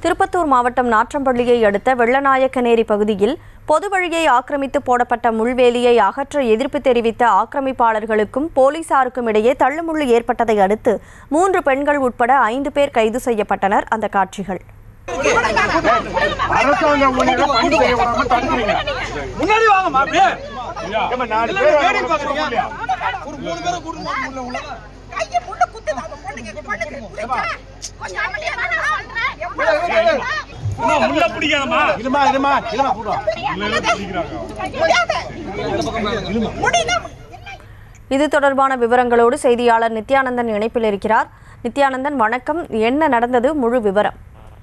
திருப்பத்தூர் மாவட்டம் நாற்றம்பள்ளியை அடுத்த வெள்ளநாயக்கநேரி பகுதியில் பொது வழியை ஆக்கிரமித்து போடப்பட்ட முள்வேலியை அகற்ற எதிர்ப்பு தெரிவித்த ஆக்கிரமிப்பாளர்களுக்கும் போலீசாருக்கும் இடையே தள்ளுமுள்ளு ஏற்பட்டதை அடுத்து மூன்று பெண்கள் உட்பட ஐந்து பேர் கைது செய்யப்பட்டனர் அந்த காட்சிகள் அரசாங்க ஊழியரை பணி செய்ய விடாம தடுக்கிறீங்க முன்னாடி வாங்கம்மா அப்படியே ஏம்மா, நாலு இல்ல, பேர் இல்ல, வேடிக்கை வேடிக்கை பார்க்கறீங்க. பார்க்கறீங்க. ஒரு மூணு பேரை கூட்டிட்டு வந்து உள்ள உள்ள கையை முள்ள குத்துதாங்க பொண்ணுங்க பொண்ணுங்க புரியுதா கொஞ்சம் அமைதியா தானே சொல்றேன் அம்மா, முள்ள பிடிக்காதம்மா இருமா இருமா இருமா கூடுவா முடியாது முடியல இது தொடர்பான விவரங்களோடு செய்தியாளர் நித்யானந்தன் இணைப்பில் இருக்கிறார் நித்யானந்தன் வணக்கம் என்ன நடந்தது முழு விவரம்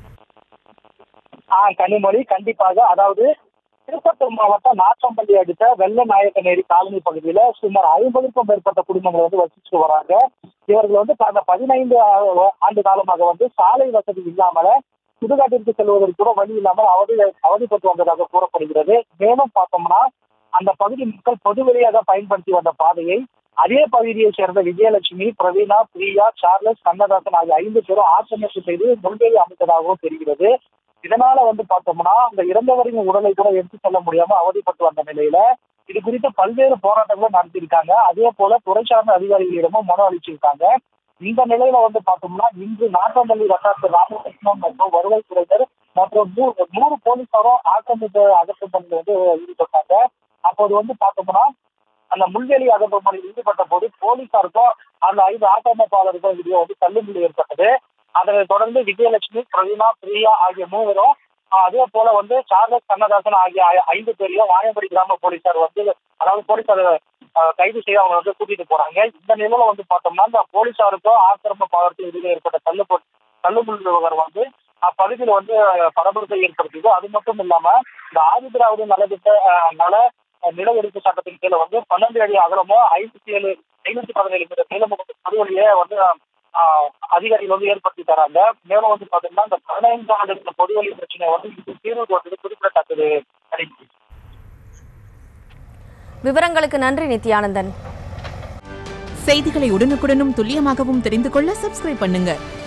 ஆ கனிமொழி கண்டிப்பாக அதாவது திருப்பத்தூர் மாவட்டம் நாச்சம்பள்ளி அடுத்த வெள்ள நாயக்கநேரி காலனி பகுதியில சுமார் ஐம்பதுக்கும் மேற்பட்ட குடும்பங்கள் வந்து வசிச்சுட்டு வராங்க இவர்கள் வந்து கடந்த பதினைந்து ஆ- ஆண்டு காலமாக வந்து சாலை வசதி இல்லாமல சுடுகாட்டிற்கு செல்வதற்கு கூட வழி இல்லாமல் அவதி அவதிப்பட்டு வந்ததாக கூறப்படுகிறது மேலும் பார்த்தோம்னா அந்த பகுதி மக்கள் பொது வழியாக பயன்படுத்தி வந்த பாதையை அதே பகுதியை சேர்ந்த விஜயலட்சுமி பிரவீனா பிரியா சார்லஸ் கண்ணதாசன் ஆகிய ஐந்து பேரும் ஆக்கிரமிப்பு செய்து முன்வேலி அமைத்ததாகவும் தெரிகிறது இதனால வந்து பார்த்தோம்னா அந்த இறந்தவரின் உடலை கூட எடுத்து செல்ல முடியாம அவதிப்பட்டு வந்த நிலையில இது குறித்து பல்வேறு போராட்டங்களும் நடத்தியிருக்காங்க அதே போல துறை சார்ந்த அதிகாரிகளிடமும் மனு அளிச்சிருக்காங்க இந்த நிலையில வந்து பார்த்தோம்னா இன்று நாட்டம்பள்ளி வட்டாரத்து ராமகிருஷ்ணன் மற்றும் வருவாய்த்துறையினர் மற்றும் நூறு நூறு போலீசாரும் ஆக்கிரமிப்பு அகற்றும் பணியில் வந்து ஈடுபட்டாங்க அப்போது வந்து பார்த்தோம்னா அந்த முள்வேலி அகற்றும் பணியில் ஈடுபட்ட போது போலீசாருக்கும் அந்த ஐந்து ஆக்கிரமிப்பாளர்களுக்கும் இடையே வந்து தள்ளுமுள்ளு ஏற்பட்டது அதனைத் தொடர்ந்து விஜயலட்சுமி பிரவீனா பிரியா ஆகிய மூவரும் ஆஹ், அதே போல வந்து சார்லஸ் கண்ணதாசன் ஆகிய ஐ- ஐந்து பேரையும் வாயம்படி கிராம போலீசார் வந்து அதாவது போலீசார் ஆஹ், கைது செய்ய அவங்க வந்து கூட்டிட்டு போறாங்க இந்த நிலையில வந்து பார்த்தோம்னா இந்த போலீசாருக்கும் ஆக்கிரமிப்பாளருக்கும் இடையே ஏற்பட்ட தள்ளு தள்ளுமுள் விவகாரம் வந்து அப்பகுதியில் வந்து பரபரப்பை ஏற்படுத்தியது அது மட்டும் இல்லாம இந்த ஆதிதிராவிட நலத்திட்ட ஆஹ், நல அஹ், நில ஒதுக்கு சட்டத்தின் கீழ வந்து பன்னெண்டு அடி அகலமும் ஐநூத்தி ஏழு ஐநூத்தி பதினேழு மீட்டர் நீளமும் வந்து பொதுவழியை வந்து ஆஹ், அதிகாரிகள் வந்து ஏற்படுத்தி தராங்க மேலும் வந்து பாத்தீங்கன்னா இந்த பதினைந்து ஆண்டு இந்த பொதுவழி பிரச்சனை வந்து இது தீர்வு கொண்டது குறிப்பிடத்தக்கது கடைசி விவரங்களுக்கு நன்றி நித்யானந்தன் செய்திகளை உடனுக்குடனும் துல்லியமாகவும் தெரிந்து கொள்ள சப்ஸ்கிரைப் பண்ணுங்க